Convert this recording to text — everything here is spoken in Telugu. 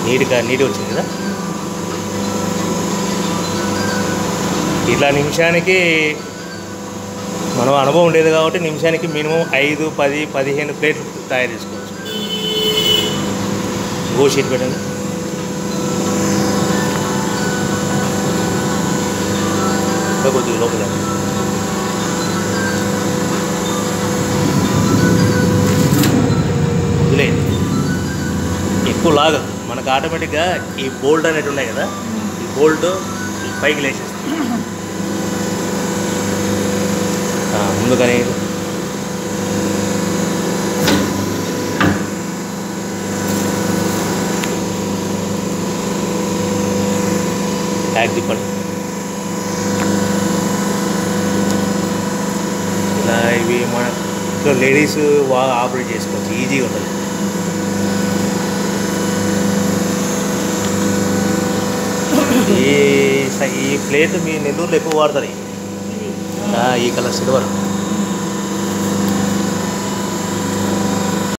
నీట్గా నీట్గా వచ్చింది కదా ఇట్లా నిమిషానికి మనం అనుభవం ఉండేది కాబట్టి నిమిషానికి మినిమం ఐదు పది పదిహేను ప్లేట్లు తయారు చేసుకోవచ్చు గో షీట్ పెట్టండి ఇంకా కొద్దిగా లోపల వదిలేయండి ఎక్కువ లాగదు మనకు ఆటోమేటిక్గా ఈ బోల్ట్ అనేవి ఉన్నాయి కదా ఈ బోల్ట్ పైకి లేచేస్తుంది ఆ, ముందుకని ట్యాగ్ తిప్పండి ఇలా ఇవి మన ఇంట్లో లేడీస్ బాగా ఆపరేట్ చేసుకోవచ్చు ఈజీగా ఉంటుంది ఈ స- ఈ ప్లేట్ మీ నెల్లూరులో ఎక్కువ వాడతారు ఈ- ఆ, ఈ కలర్ సిల్వర్